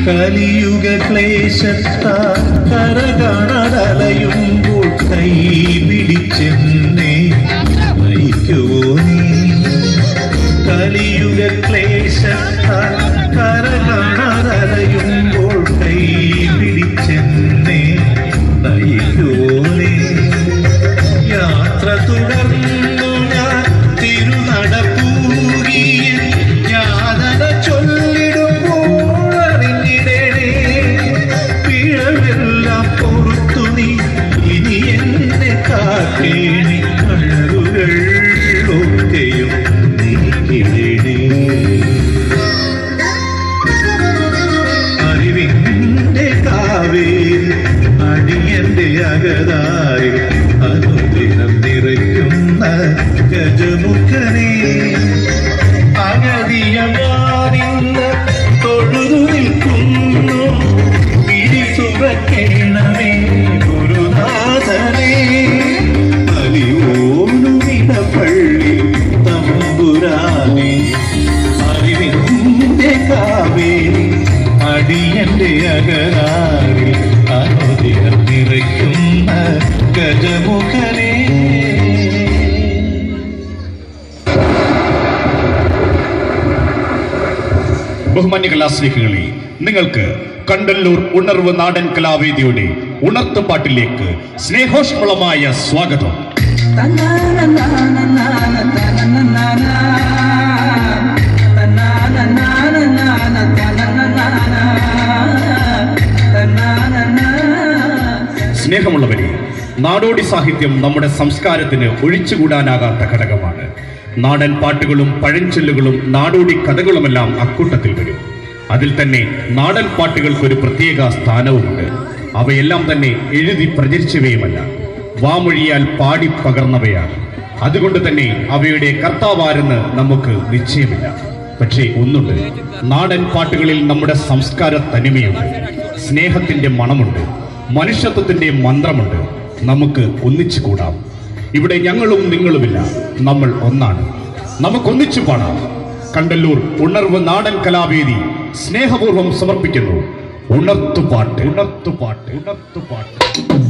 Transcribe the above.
കലിയുഗ ക്ലേശത്താ കര കാണാതലയുമ്പോൾ കൈ പിടിച്ചെന്നേ നയിക്കുവോ നീ കലിയുഗ ക്ലേശത്താ കര കാണാതലയുമ്പോൾ കൈ പിടിച്ചെന്നേ നയിക്കുവോ നീ യാത്ര തുടർന്നു ഞാൻ തിരുനടപ്പൂരിയിൽ യാതന ചൊല്ലിടുമ്പോൾ അറിഞ്ഞിടണേ പിഴവെല്ലാം പൊറത്തു നീ ഇനി എന്നെ കാക്കേണി കഴറുകൾ ഒക്കെയും നീക്കിടണേ അറിവിന്റെ കാവേരി അടിയന്റെ അകതാരി അനുദിനം നിറയ്ക്കുന്ന ഗജമുഖനെ അഗതിയമാനിന്ന് തൊഴുതു നിൽക്കുന്നു പിടി തുറക്കേണമേ ഗുരുനാഥനെ അലിയോണുവിട പള്ളി തമ്പുരാനെ അറിവിന്റെ കാവേരി അടിയന്റെ അകരാറിൽ അനുദിനം നിറയ്ക്കുന്ന ഗജമുഖനെ ബഹുമാന്യ കലാസ്നേഹികളെ നിങ്ങൾക്ക് കണ്ടല്ലൂർ ഉണർവ് നാടൻ കലാവേദിയുടെ ഉണർത്തുപാട്ടിലേക്ക് സ്നേഹോഷ്മളമായ സ്വാഗതം സ്നേഹമുള്ളവരെ നാടോടി സാഹിത്യം നമ്മുടെ സംസ്കാരത്തിന് ഒഴിച്ചുകൂടാനാകാത്ത ഘടകമാണ് നാടൻ പാട്ടുകളും പഴഞ്ചൊല്ലുകളും നാടോടി കഥകളുമെല്ലാം അക്കൂട്ടത്തിൽ വരും അതിൽ തന്നെ നാടൻ പാട്ടുകൾക്കൊരു പ്രത്യേക സ്ഥാനവുമുണ്ട് അവയെല്ലാം തന്നെ എഴുതി പ്രചരിച്ചവയുമല്ല വാമൊഴിയാൽ പാടി പകർന്നവയാണ് അതുകൊണ്ട് തന്നെ അവയുടെ കർത്താവാരെന്ന് നമുക്ക് നിശ്ചയമില്ല പക്ഷേ ഒന്നുണ്ട് നാടൻ പാട്ടുകളിൽ നമ്മുടെ സംസ്കാര തനിമയുണ്ട് സ്നേഹത്തിന്റെ മണമുണ്ട് മനുഷ്യത്വത്തിന്റെ മന്ത്രമുണ്ട് നമുക്ക് ഒന്നിച്ചു കൂടാം ഇവിടെ ഞങ്ങളും നിങ്ങളുമില്ല നമ്മൾ ഒന്നാണ് നമുക്കൊന്നിച്ചു പാടാം കണ്ടല്ലൂർ ഉണർവ് നാടൻ കലാവേദി സ്നേഹപൂർവ്വം സമർപ്പിക്കുന്നു ഉണർത്തുപാട്ട് ഉണർത്തുപാട്ട് ഉണർത്തുപാട്ട്